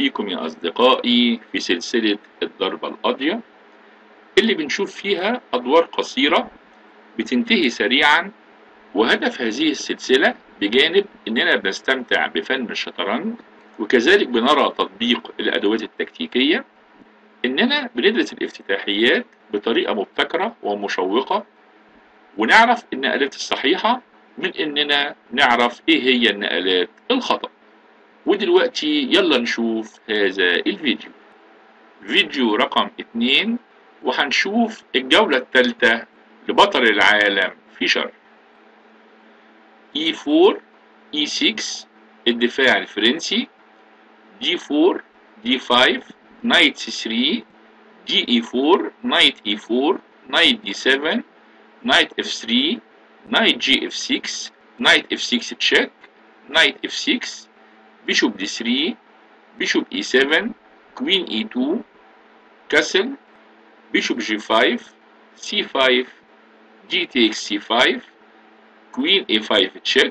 بيكم يا أصدقائي في سلسلة الضربة القاضية اللي بنشوف فيها أدوار قصيرة بتنتهي سريعا وهدف هذه السلسلة بجانب إننا بنستمتع بفن الشطرنج وكذلك بنرى تطبيق الأدوات التكتيكية إننا بندرس الافتتاحيات بطريقة مبتكرة ومشوقة ونعرف النقلات الصحيحة من إننا نعرف إيه هي النقلات الخطأ ودلوقتي يلا نشوف هذا الفيديو فيديو رقم اتنين وهنشوف الجولة الثالثة لبطل العالم فيشر E4 E6 الدفاع الفرنسي D4 D5 Knight C3 DE4 Knight E4 Knight D7 Knight F3 Knight GF6 Knight F6 check Knight F6 Bishop D3 Bishop E7 Queen E2 Castle Bishop G5 C5 G takes C5 Queen A5 check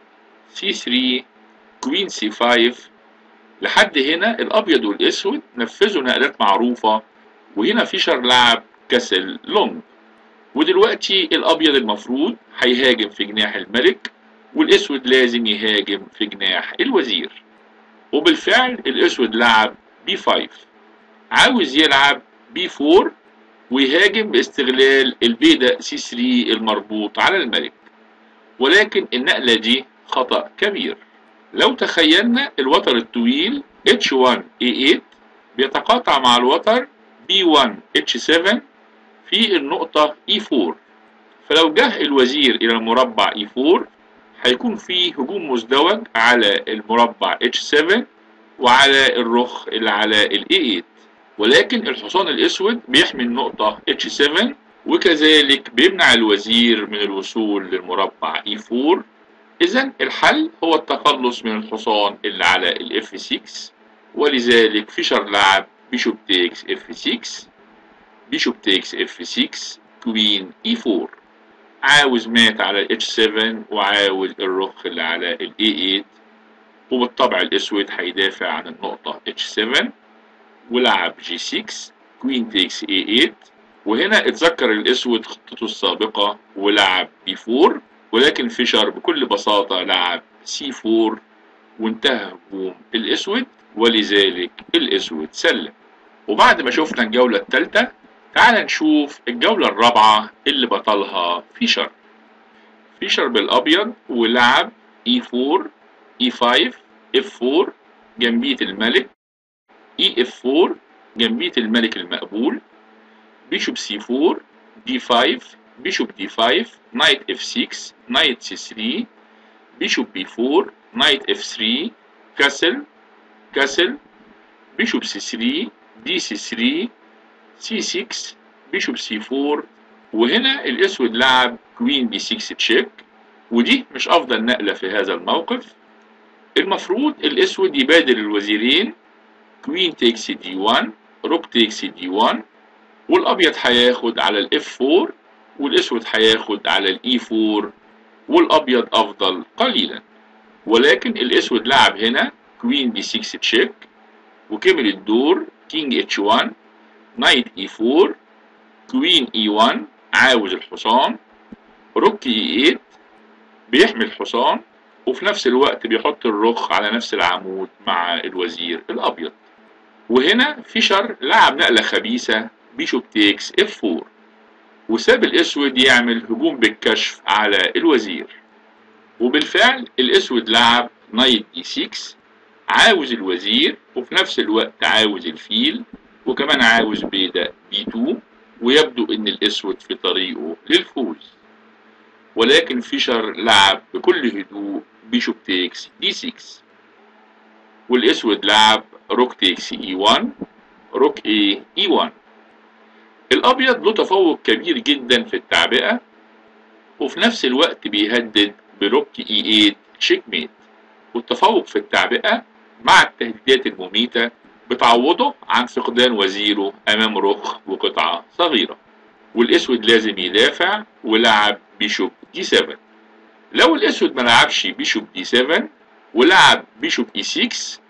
C3 Queen C5 لحد هنا الأبيض والأسود نفذوا نقلات معروفة وهنا فيشر لعب كاسل لونج ودلوقتي الأبيض المفروض هيهاجم في جناح الملك والأسود لازم يهاجم في جناح الوزير وبالفعل الأسود لعب B5 عاوز يلعب B4 ويهاجم باستغلال البيدق C3 المربوط على الملك ولكن النقلة دي خطأ كبير لو تخيلنا الوتر الطويل H1 A8 بيتقاطع مع الوتر B1 H7 في النقطة E4 فلو جه الوزير إلى المربع E4 هيكون في هجوم مزدوج على المربع H7 وعلى الرخ اللي على ال A8 ولكن الحصان الأسود بيحمي النقطة H7 وكذلك بيمنع الوزير من الوصول للمربع E4 إذا الحل هو التخلص من الحصان اللي على ال F6 ولذلك فيشر لعب بيشوب تيكس F6 بيشوب تيكس F6 كوين E4 عاوز مات على ال H7 وعاوز الرخ اللي على ال A8 وبالطبع الأسود هيدافع عن النقطة H7 ولعب G6 كوين تيكس A8 وهنا اتذكر الأسود خطته السابقة ولعب B4 ولكن فيشر بكل بساطة لعب C4 وانتهى هجوم الأسود ولذلك الأسود سلم وبعد ما شفنا الجولة الثالثة تعال نشوف الجولة الرابعة اللي بطلها فيشر فيشر بالأبيض ولعب E4 E5 F4 جنبية الملك EF4 جنبية الملك المقبول بيشوب C4 D5 بيشوب D5 Knight F6 Knight C3 بيشوب B4 Knight F3 كاسل كاسل بيشوب C3 DC3 C6 بيشوب C4 وهنا الأسود لعب كوين B6 تشيك ودي مش أفضل نقلة في هذا الموقف المفروض الأسود يبادر الوزيرين كوين تيكس دي 1 روك تيكس دي 1 والأبيض هياخد على الاف 4 والأسود هياخد على الاي 4 والأبيض أفضل قليلا ولكن الأسود لعب هنا كوين بي 6 تشيك وكمل الدور كينج اتش 1 نايت اي 4 كوين اي 1 عاوز الحصان روك اي 8 بيحمي الحصان وفي نفس الوقت بيحط الرخ على نفس العمود مع الوزير الابيض وهنا فيشر لعب نقلة خبيثة بيشوب تيكس اف 4 وساب الاسود يعمل هجوم بالكشف على الوزير وبالفعل الاسود لعب نايت دي 6 عاوز الوزير وفي نفس الوقت عاوز الفيل وكمان عاوز بيدا بي 2 ويبدو ان الاسود في طريقه للفوز ولكن فيشر لعب بكل هدوء بيشوب تيكس دي 6 والاسود لعب روك تيكس اي 1 روك اي اي 1 الابيض له تفوق كبير جدا في التعبئه وفي نفس الوقت بيهدد بروك اي 8 تشيك ميت والتفوق في التعبئه مع التهديدات المميته بتعوضه عن فقدان وزيره امام رخ وقطعه صغيره والاسود لازم يدافع ولعب بيشوب دي 7 لو الاسود ما لعبش بيشوب دي 7 ولعب بيشوب اي 6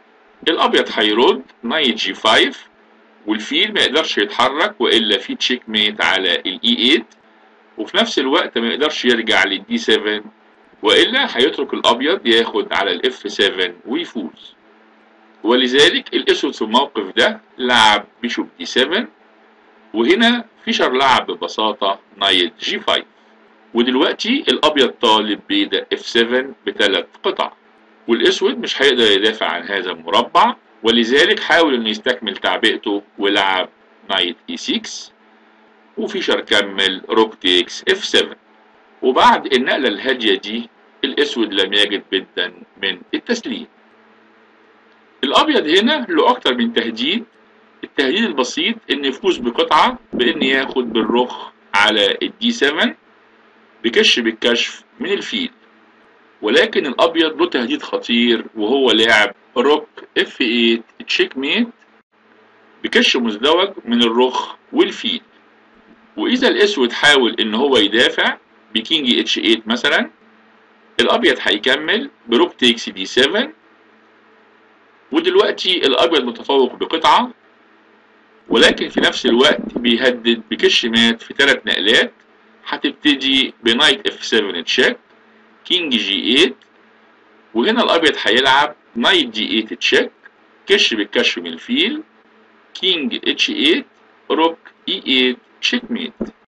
الابيض هيرد نايت جي 5 والفيل ما يقدرش يتحرك والا في تشيك ميت على الاي 8 وفي نفس الوقت ما يقدرش يرجع للدي 7 والا هيترك الابيض ياخد على الاف 7 ويفوز ولذلك الاسود في الموقف ده لعب بيشوب دي 7 وهنا فيشر لعب ببساطة نايت جي 5 ودلوقتي الابيض طالب بيدا اف 7 بثلاث قطع والاسود مش هيقدر يدافع عن هذا المربع ولذلك حاول انه يستكمل تعبئته ولعب نايت اي 6 وفيشر كمل روك تيكس اف 7 وبعد النقلة الهادية دي الاسود لم يجد بدا من التسليم الابيض هنا له اكتر من تهديد التهديد البسيط ان يفوز بقطعة بان ياخد بالرخ على الدي 7 بكش بالكشف من الفيل ولكن الابيض له تهديد خطير وهو لاعب روك اف 8 تشيك ميت بكش مزدوج من الرخ والفيل واذا الاسود حاول ان هو يدافع بكينج اتش 8 مثلا الابيض هيكمل بروك تيكس دي 7 ودلوقتي الابيض متفوق بقطعه ولكن في نفس الوقت بيهدد بكش مات في ثلاث نقلات هتبتدي بنايت اف 7 تشيك كينج جي 8 وهنا الابيض هيلعب نايت جي 8 تشيك كش بالكشف من الفيل كينج اتش 8 روك اي 8 تشيك ميت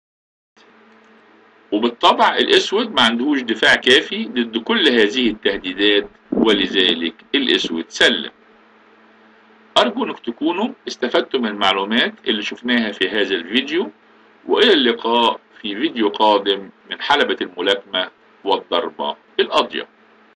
وبالطبع الاسود ما عندهوش دفاع كافي ضد كل هذه التهديدات ولذلك الاسود سلم ارجو انك تكونوا استفدتم من المعلومات اللي شفناها في هذا الفيديو والى اللقاء في فيديو قادم من حلبة الملاكمة والضربة القاضية